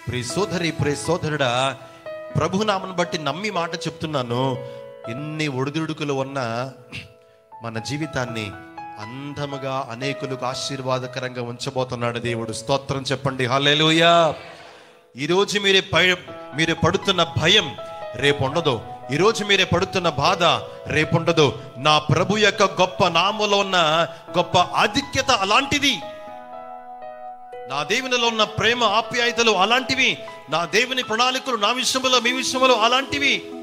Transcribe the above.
ప్రియ సోదరి ప్రియ సోదరుడా ప్రభునామను బట్టి నమ్మి మాట చెప్తున్నాను ఎన్ని ఒడిదుడుకులు ఉన్నా మన జీవితాన్ని అందముగా అనేకులకు ఆశీర్వాదకరంగా ఉంచబోతున్నాడు దేవుడు స్తోత్రం చెప్పండి హల్లెలూయా ఈరోజు మీరే పై మీరు పడుతున్న భయం రేపు ఉండదు ఈరోజు మీరే పడుతున్న బాధ రేపు ఉండదు నా ప్రభు యొక్క గొప్ప నామలో ఉన్న గొప్ప ఆధిక్యత అలాంటిది నా దేవునిలో ఉన్న ప్రేమ ఆప్యాయతలు అలాంటివి నా దేవుని ప్రణాళికలు నా విషయంలో మీ విషయంలో అలాంటివి